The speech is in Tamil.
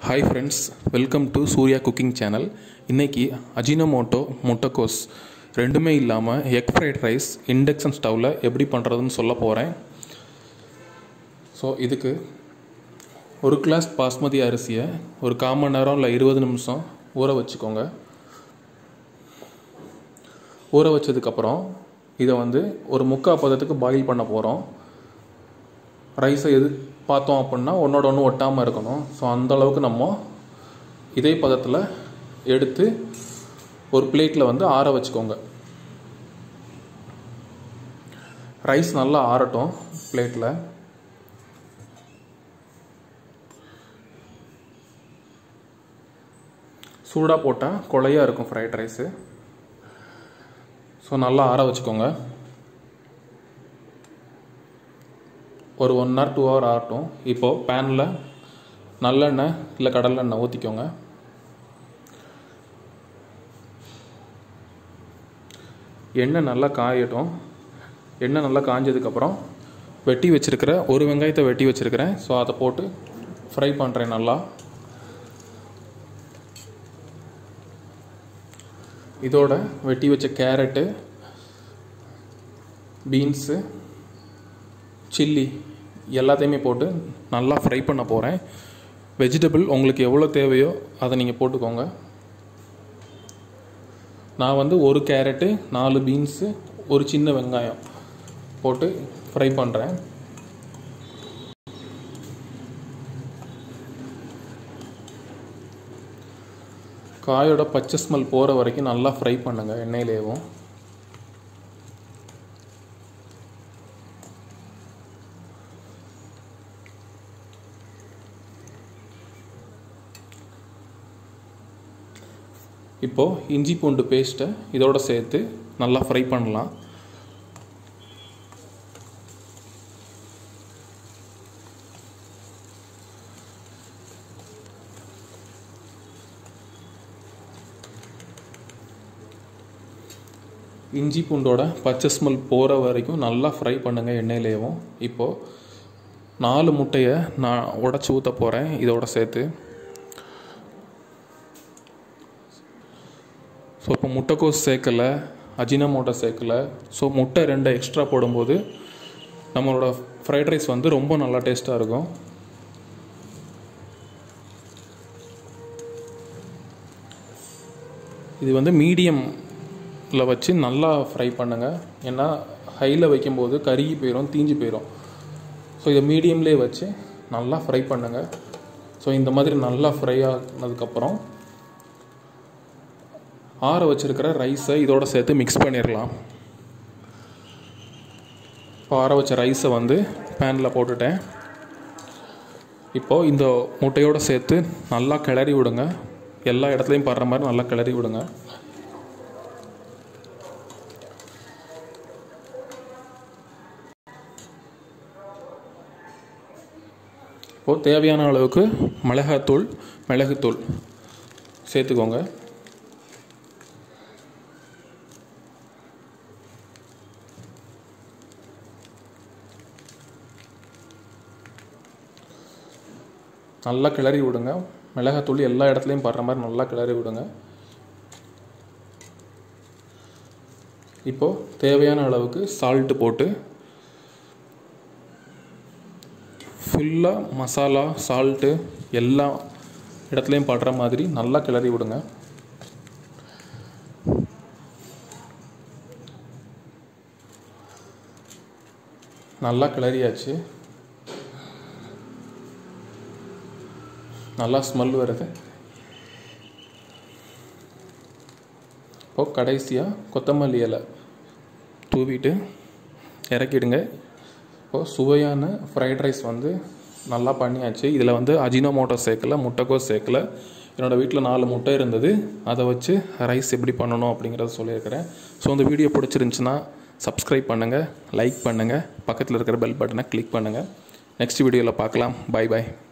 hi friends welcome to Surya cooking channel இன்னைக்கு அஜினோமோட்டோ முட்டைக்கோஸ் ரெண்டுமே இல்லாமல் எக் ஃப்ரைட் ரைஸ் இண்டக்ஷன் ஸ்டவ்வில் எப்படி பண்ணுறதுன்னு சொல்ல போகிறேன் ஸோ இதுக்கு ஒரு கிளாஸ் பாஸ்மதி அரிசியை ஒரு கால் மணி நேரம் இல்லை இருபது நிமிஷம் ஊற வச்சுக்கோங்க ஊற வச்சதுக்கப்புறம் இதை வந்து ஒரு முக்கால் பதத்துக்கு பாயில் பண்ண போகிறோம் ரைஸை எது பார்த்தோம் அப்படின்னா ஒன்றோட ஒன்று ஒட்டாமல் இருக்கணும் ஸோ அந்த அளவுக்கு நம்ம இதே பதத்தில் எடுத்து ஒரு பிளேட்டில் வந்து ஆற வச்சுக்கோங்க ரைஸ் நல்லா ஆறட்டும் பிளேட்டில் சூடாக போட்டால் கொலையாக இருக்கும் ஃப்ரைட் ரைஸு ஸோ நல்லா ஆற வச்சுக்கோங்க ஒரு ஒன் ஹவர் டூ ஹவர் ஆகட்டும் இப்போது பேனில் நல்லெண்ணெய் இல்லை கடலெண்ணெய் ஊற்றிக்கோங்க எண்ணெய் நல்லா காயட்டும் எண்ணெய் நல்லா காஞ்சதுக்கப்புறம் வெட்டி வச்சுருக்கிற ஒரு வெங்காயத்தை வெட்டி வச்சுருக்கிறேன் ஸோ அதை போட்டு ஃப்ரை பண்ணுறேன் நல்லா இதோட வெட்டி வச்ச கேரட்டு பீன்ஸு சில்லி எல்லாத்தையுமே போட்டு நல்லா ஃப்ரை பண்ண போகிறேன் வெஜிடபிள் உங்களுக்கு எவ்வளோ தேவையோ அதை நீங்கள் போட்டுக்கோங்க நான் வந்து ஒரு கேரட்டு நாலு பீன்ஸு ஒரு சின்ன வெங்காயம் போட்டு ஃப்ரை பண்ணுறேன் காயோட பச்சை ஸ்மெல் போகிற வரைக்கும் நல்லா ஃப்ரை பண்ணுங்கள் எண்ணெயிலேவும் இப்போது இஞ்சி பூண்டு பேஸ்ட்டை இதோட சேர்த்து நல்லா ஃப்ரை பண்ணலாம் இஞ்சி பூண்டோட பச்சை ஸ்மெல் போகிற வரைக்கும் நல்லா ஃப்ரை பண்ணுங்கள் எண்ணெயிலேயும் இப்போது நாலு முட்டையை நான் உடச்சி ஊற்ற போகிறேன் இதோட சேர்த்து ஸோ இப்போ முட்டைக்கோஸ் சேர்க்கலை அஜினமோட்டோ சேர்க்கலை ஸோ முட்டை ரெண்டு எக்ஸ்ட்ரா போடும்போது நம்மளோட ஃப்ரைட் ரைஸ் வந்து ரொம்ப நல்லா டேஸ்ட்டாக இருக்கும் இது வந்து மீடியமில் வச்சு நல்லா ஃப்ரை பண்ணுங்கள் ஏன்னா ஹையில் வைக்கும்போது கருகி போயிடும் தீஞ்சு போயிடும் ஸோ இதை மீடியம்லேயே வச்சு நல்லா ஃப்ரை பண்ணுங்கள் ஸோ இந்த மாதிரி நல்லா ஃப்ரை ஆனதுக்கப்புறம் ஆற வச்சுருக்கிற ரைஸை இதோட சேர்த்து மிக்ஸ் பண்ணிடலாம் இப்போ ஆற வச்ச ரைஸை வந்து பேனில் போட்டுட்டேன் இப்போது இந்த முட்டையோடு சேர்த்து நல்லா கிளறி விடுங்க எல்லா இடத்துலையும் படுற மாதிரி நல்லா கிளறி விடுங்க இப்போது தேவையான அளவுக்கு மிளகாத்தூள் மிளகுத்தூள் சேர்த்துக்கோங்க நல்லா கிளறி விடுங்க மிளகாத்தூள் எல்லா இடத்துலையும் படுற மாதிரி நல்லா கிளறி விடுங்க இப்போது தேவையான அளவுக்கு சால்ட்டு போட்டு ஃபுல்லாக மசாலா சால்ட்டு எல்லா இடத்துலையும் படுற மாதிரி நல்லா கிளறி விடுங்க நல்லா கிளறியாச்சு நல்லா ஸ்மெல் வருது இப்போ கடைசியாக கொத்தமல்லி இலை தூவிட்டு இறக்கிடுங்க இப்போது சுவையான ஃப்ரைட் ரைஸ் வந்து நல்லா பண்ணியாச்சு இதில் வந்து அஜினோமோட்டோ சேர்க்கல முட்டைக்கோஸ் சேர்க்கல என்னோடய வீட்டில் நாலு முட்டை இருந்தது அதை வச்சு ரைஸ் எப்படி பண்ணணும் அப்படிங்கிறத சொல்லியிருக்கிறேன் ஸோ இந்த வீடியோ பிடிச்சிருந்துச்சுன்னா சப்ஸ்கிரைப் பண்ணுங்கள் லைக் பண்ணுங்கள் பக்கத்தில் இருக்கிற பெல் பட்டனை கிளிக் பண்ணுங்கள் நெக்ஸ்ட் வீடியோவில் பார்க்கலாம் பாய் பாய்